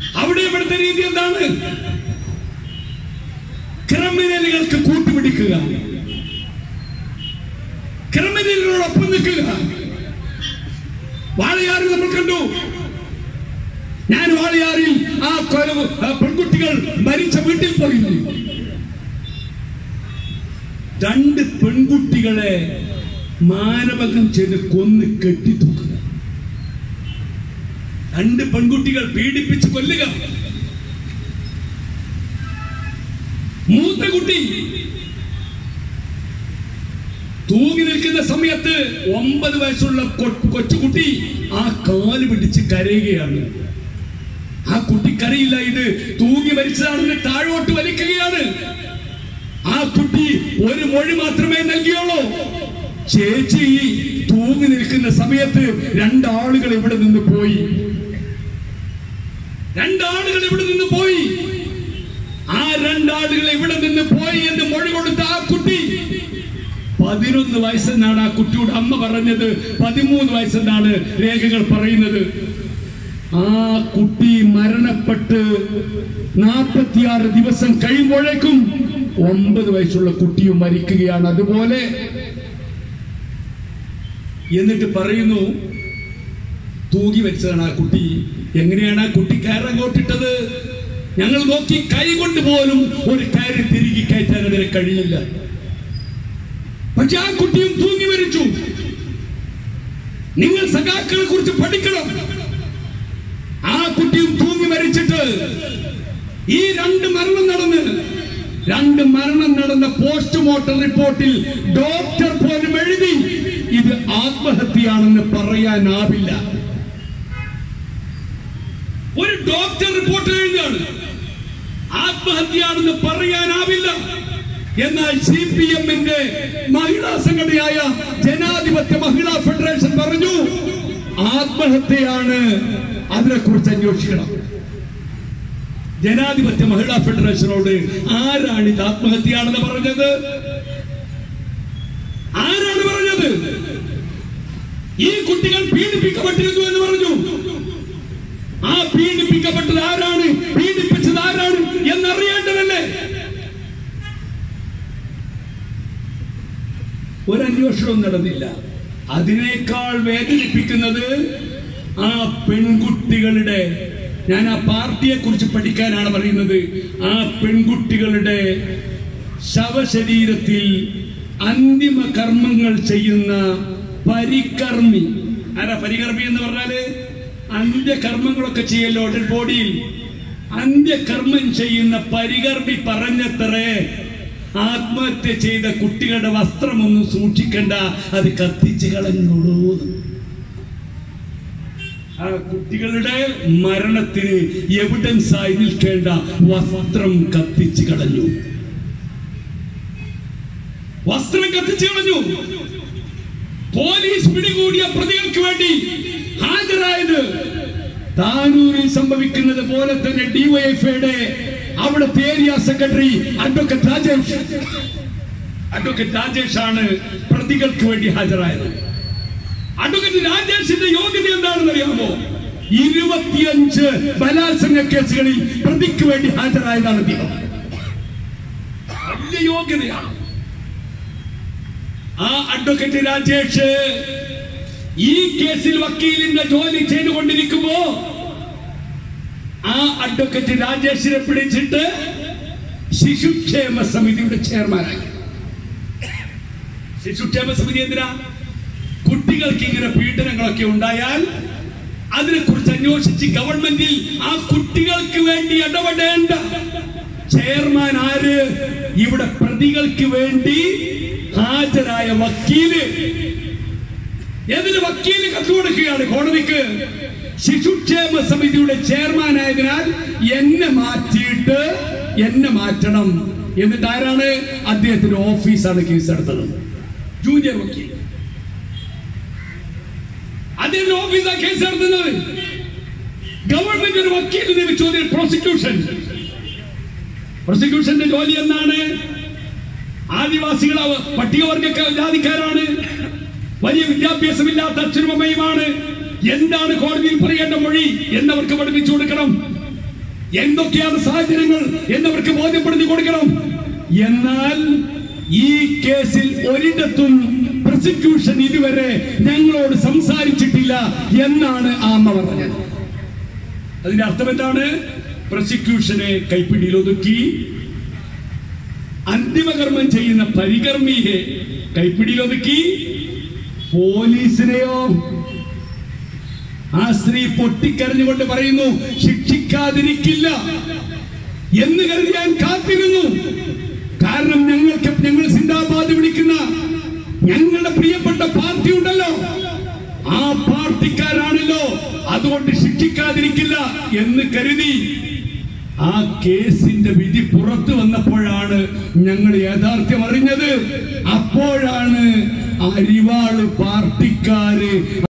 അവിടെ ഇവിടുത്തെ രീതി എന്താണ് ക്രിമിനലുകൾക്ക് കൂട്ടുപിടിക്കുക ക്രിമിനലുകളോടൊപ്പം നിൽക്കുക വാളയാറിൽ നമ്മൾ കണ്ടു ഞാൻ വാളയാറിൽ ആ കൊല- ആ പെൺകുട്ടികൾ മരിച്ച വീട്ടിൽ പോയിരുന്നു രണ്ട് പെൺകുട്ടികളെ മാനഭംഗം ചെയ്ത് കൊന്ന് കെട്ടിത്തൂക്കുക രണ്ട് പെൺകുട്ടികൾ പീഡിപ്പിച്ച് കൊല്ലുക മൂത്ത കുട്ടി തൂങ്ങി നിൽക്കുന്ന സമയത്ത് ഒമ്പത് വയസ്സുള്ള കൊ- കൊച്ചുകുട്ടി ആ കാല് പിടിച്ച് കരയുകയാണ് ആ കുട്ടി കരയില്ല ഇത് തൂങ്ങി മരിച്ചതാണെന്ന് താഴോട്ട് വലിക്കുകയാണ് ആ കുട്ടി ഒരു മൊഴി മാത്രമേ നൽകിയുള്ളൂ ചേച്ചി തൂങ്ങി നിൽക്കുന്ന സമയത്ത് രണ്ടാളുകൾ ഇവിടെ നിന്ന് പോയി രണ്ടാളുകൾ ഇവിടെ നിന്ന് പോയി ആ രണ്ടാളുകൾ ഇവിടെ നിന്ന് പോയി എന്ന് മൊഴി കൊടുത്ത ആ കുട്ടി പതിനൊന്ന് വയസ്സെന്നാണ് ആ കുട്ടിയുടെ അമ്മ പറഞ്ഞത് പതിമൂന്ന് വയസ്സെന്നാണ് രേഖകൾ പറയുന്നത് ആ കുട്ടി മരണപ്പെട്ട് നാൽപ്പത്തിയാറ് ദിവസം കഴിയുമ്പോഴേക്കും ഒമ്പത് വയസ്സുള്ള കുട്ടിയും മരിക്കുകയാണ് അതുപോലെ എന്നിട്ട് പറയുന്നു തൂങ്ങി വെച്ചതാണ് ആ കുട്ടി എങ്ങനെയാണ് ആ കുട്ടി കയറങ്ങോട്ടിട്ടത് ഞങ്ങൾ നോക്കി കൈ കൊണ്ട് പോലും ഒരു കയറി തിരികെ കയറ്റാൻ അതിന് കഴിയില്ല പക്ഷെ ആ കുട്ടിയും തൂങ്ങി മരിച്ചു നിങ്ങൾ സഖാക്കളെ കുറിച്ച് പഠിക്കണം ആ കുട്ടിയും തൂങ്ങി മരിച്ചിട്ട് ഈ രണ്ട് മരണം നടന്ന് രണ്ട് മരണം നടന്ന പോസ്റ്റ്മോർട്ടം റിപ്പോർട്ടിൽ ഡോക്ടർ പോലും എഴുതി ഇത് ആത്മഹത്യയാണെന്ന് പറയാനാവില്ല ഒരു ഡോക്ടർ റിപ്പോർട്ടിൽ എഴുതിയാണ് ആത്മഹത്യയാണെന്ന് പറയാനാവില്ല എന്നാൽ സി പി എമ്മിന്റെ മഹിളാ സംഘടനയായ ജനാധിപത്യ മഹിളാ ഫെഡറേഷൻ പറഞ്ഞു ആത്മഹത്യയാണ് അതിനെക്കുറിച്ച് അന്വേഷിക്കണം ജനാധിപത്യ മഹിളാ ഫെഡറേഷനോട് ആരാണ് ഇത് ആത്മഹത്യയാണെന്ന് പറഞ്ഞത് ആരാണ് പറഞ്ഞത് ഈ കുട്ടികൾ പീഡിപ്പിക്കപ്പെട്ടിരുന്നു എന്ന് പറഞ്ഞു ആ പീഡിപ്പിക്കപ്പെട്ടത് ആരാണ് പീഡിപ്പിച്ചത് ആരാണ് എന്നറിയേണ്ടതല്ലേ ഒരു അന്വേഷണവും നടന്നില്ല അതിനേക്കാൾ വേദനിപ്പിക്കുന്നത് ആ പെൺകുട്ടികളുടെ ഞാൻ ആ പാർട്ടിയെ കുറിച്ച് പഠിക്കാനാണ് പറയുന്നത് ആ പെൺകുട്ടികളുടെ ശവശരീരത്തിൽ അന്തിമ കർമ്മങ്ങൾ ചെയ്യുന്ന പരികർമ്മി ആരാ പരികർമ്മി എന്ന് പറഞ്ഞാല് അന്ത്യകർമ്മങ്ങളൊക്കെ ചെയ്യല്ലോ ഡെഡ് ബോഡിയിൽ അന്ത്യകർമ്മം ചെയ്യുന്ന പരികർമ്മി പറഞ്ഞത്രേ ആത്മഹത്യ ചെയ്ത കുട്ടികളുടെ വസ്ത്രമൊന്നും സൂക്ഷിക്കണ്ട അത് കത്തിച്ച് കളഞ്ഞോളൂ ആ കുട്ടികളുടെ മരണത്തിന് എവിഡൻസ് ആയി നിൽക്കേണ്ട വസ്ത്രം കത്തിച്ച് കളഞ്ഞു വസ്ത്രം കത്തിച്ച് കളഞ്ഞു പോലീസ് പിടികൂടിയ പ്രതികൾക്ക് വേണ്ടി ഹാജരായത് താനൂരിൽ സംഭവിക്കുന്നത് പോലെ തന്നെ ഡിവൈഎഫ്ഐയുടെ അവിടുത്തെ area secretary advocate Rajesh advocate Rajesh ആണ് പ്രതികൾക്ക് വേണ്ടി ഹാജരായത് അഡ്വക്കേറ്റ് രാജേഷിന്റെ യോഗ്യത എന്താണെന്ന് അറിയാമോ ഇരുപത്തിയഞ്ച് ബലാത്സംഗ കേസുകളിൽ പ്രതിക്ക് വേണ്ടി ഹാജരായതാണ് അദ്ദേഹം വലിയ യോഗ്യതയാണ് ആ അഡ്വക്കേറ്റ് രാജേഷ് ഈ കേസിൽ വക്കീലിന്റെ ജോലി ചെയ്തുകൊണ്ടിരിക്കുമ്പോ ആ അഡ്വക്കേറ്റ് രാജേഷിനെ പിടിച്ചിട്ട് ശിശുക്ഷേമ സമിതിയുടെ ചെയർമാനാക്കി ശിശുക്ഷേമ സമിതി എന്തിനാ കുട്ടികൾക്ക് ഇങ്ങനെ പീഡനങ്ങളൊക്കെ ഉണ്ടായാൽ അതിനെക്കുറിച്ച് അന്വേഷിച്ച് ഗവൺമെന്റിൽ ആ കുട്ടികൾക്ക് വേണ്ടി ഇടപെടേണ്ട ചെയർമാൻ ആര് ഇവിടെ പ്രതികൾക്ക് വേണ്ടി ഹാജരായ വക്കീല് ഏതിന് വക്കീല് കത്ത് കൊടുക്കുകയാണ് കോടതിക്ക് ശിശുക്ഷേമ സമിതിയുടെ ചെയർമാൻ ആയതിനാൽ എന്നെ മാറ്റിയിട്ട് എന്നെ മാറ്റണം എന്നിട്ട് ആരാണ് അദ്ദേഹത്തിന്റെ ഓഫീസാണ് കേസെടുത്തത് ജൂനിയർ വക്കീൽ അദ്ദേഹത്തിന്റെ ഓഫീസാണ് കേസെടുക്കുന്നത് ഗവൺമെന്റ് ഒരു വക്കീൽ നിയമിച്ചു അതിൽ പ്രോസിക്യൂഷൻ പ്രോസിക്യൂഷന്റെ ജോലി എന്താണ് ആദിവാസികൾ അവ- പട്ടികവർഗ ജാതിക്കാരാണ് വലിയ വിദ്യാഭ്യാസമില്ലാത്ത അച്ഛനുമമ്മയുമാണ് എന്താണ് കോടതിയിൽ പറയേണ്ട മൊഴി എന്നവർക്ക് പഠിപ്പിച്ചു കൊടുക്കണം എന്തൊക്കെയാണ് സാഹചര്യങ്ങൾ എന്നവർക്ക് ബോധ്യപ്പെടുത്തി കൊടുക്കണം എന്നാൽ ഈ കേസിൽ ഒരിടത്തും പ്രോസിക്യൂഷൻ ഇതുവരെ ഞങ്ങളോട് സംസാരിച്ചിട്ടില്ല എന്നാണ് ആ അമ്മ പറഞ്ഞത് അതിന്റെ അർത്ഥം എന്താണ് പ്രോസിക്യൂഷനെ കൈപ്പിടിയിൽ ഒതുക്കി അന്തിമകർമ്മം ചെയ്യുന്ന പരികർമ്മിയെ കൈപ്പിടിയിൽ ഒതുക്കി പോലീസിനെയോ ആ സ്ത്രീ പൊട്ടിക്കരഞ്ഞുകൊണ്ട് പറയുന്നു ശിക്ഷിക്കാതിരിക്കില്ല എന്ന് കരുതി ഞാൻ കാത്തിരുന്നു കാരണം ഞങ്ങൾക്ക് ഞങ്ങൾ സിന്ദാബാദ് വിളിക്കുന്ന ഞങ്ങളുടെ പ്രിയപ്പെട്ട പാർട്ടി ഉണ്ടല്ലോ ആ പാർട്ടിക്കാരാണല്ലോ അതുകൊണ്ട് ശിക്ഷിക്കാതിരിക്കില്ല എന്ന് കരുതി ആ കേസിന്റെ വിധി പുറത്തു വന്നപ്പോഴാണ് ഞങ്ങൾ യാഥാർത്ഥ്യം അറിഞ്ഞത് അപ്പോഴാണ് അരിവാള് പാർട്ടിക്കാര്